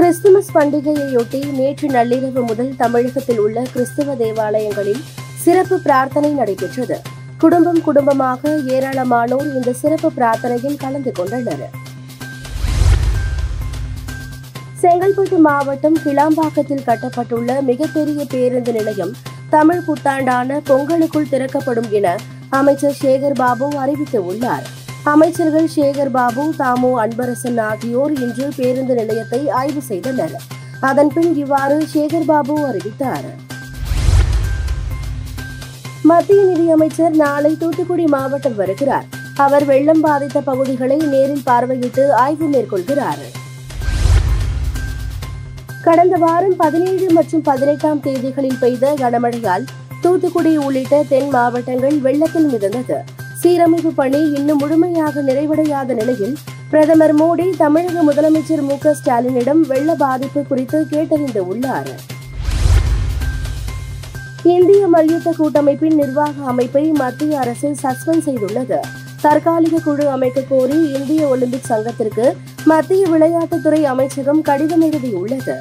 Christmas பண்டிகையையொட்டி நேற்று நள்ளிரவு முதல் தமிழகத்தில் உள்ள கிறிஸ்துவ தேவாலயங்களில் சிறப்பு பிரார்த்தனை நடைபெற்றது குடும்பம் குடும்பமாக ஏராளமானோர் இந்த சிறப்பு பிரார்த்தனையில் கலந்து கொண்டனர் செங்கல்பட்டு மாவட்டம் கிளாம்பாக்கத்தில் கட்டப்பட்டுள்ள மிகப்பெரிய பேருந்து நிலையம் தமிழ் புத்தாண்டான பொங்கலுக்குள் திறக்கப்படும் என அமைச்சர் சேகர் பாபு அறிவித்துள்ளார் அமைச்சர்கள் சேகர் பாபு தாமு அன்பரசன் ஆகியோர் இன்று பேருந்து நிலையத்தை ஆய்வு செய்தனர் அதன்பின் இவ்வாறு சேகர் பாபு அறிவித்தார் மத்திய நிதியமைச்சர் நாளை தூத்துக்குடி மாவட்டம் வருகிறார் அவர் வெள்ளம் பாதித்த பகுதிகளை நேரில் பார்வையிட்டு ஆய்வு மேற்கொள்கிறார் கடந்த வாரம் பதினேழு மற்றும் பதினெட்டாம் தேதிகளில் பெய்த கனமழையால் தூத்துக்குடி உள்ளிட்ட தென் மாவட்டங்கள் வெள்ளத்தில் மிதந்தது சீரமைப்பு பணி இன்னும் முழுமையாக நிறைவடையாத நிலையில் பிரதமர் மோடி தமிழக முதலமைச்சர் மு க ஸ்டாலினிடம் வெள்ள பாதிப்பு குறித்து கேட்டறிந்து உள்ளார் இந்திய மல்யுத்த கூட்டமைப்பின் நிர்வாக அமைப்பை மத்திய அரசு சஸ்பெண்ட் செய்துள்ளது தற்காலிக குழு அமைக்க கோரி இந்திய ஒலிம்பிக் சங்கத்திற்கு மத்திய விளையாட்டுத்துறை அமைச்சகம் கடிதம் எழுதியுள்ளது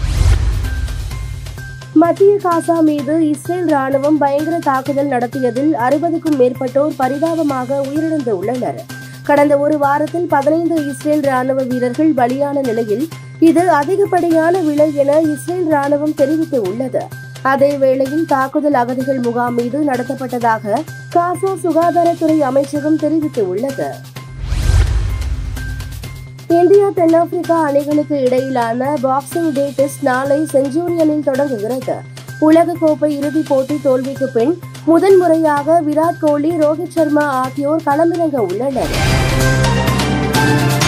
மத்திய காசா மீது இஸ்ரேல் ராணுவம் பயங்கர தாக்குதல் நடத்தியதில் அறுபதுக்கும் மேற்பட்டோர் பரிதாபமாக உயிரிழந்து உள்ளனர் கடந்த ஒரு வாரத்தில் பதினைந்து இஸ்ரேல் ராணுவ வீரர்கள் பலியான நிலையில் இது அதிகப்படியான விலை என இஸ்ரேல் ராணுவம் தெரிவித்துள்ளது அதே வேளையில் தாக்குதல் அகதிகள் முகாம் மீது நடத்தப்பட்டதாக காசா சுகாதாரத்துறை அமைச்சகம் தெரிவித்துள்ளது இந்தியா தென்னாப்பிரிக்கா அணிகளுக்கு இடையிலான பாக்ஸிங் டே டெஸ்ட் நாளை செஞ்சூரியனில் தொடங்குகிறது உலகக்கோப்பை இறுதிப் போட்டி தோல்விக்கு பின் முதன்முறையாக விராட் கோலி ரோஹித் சர்மா ஆகியோர் களமிறங்க உள்ளனர்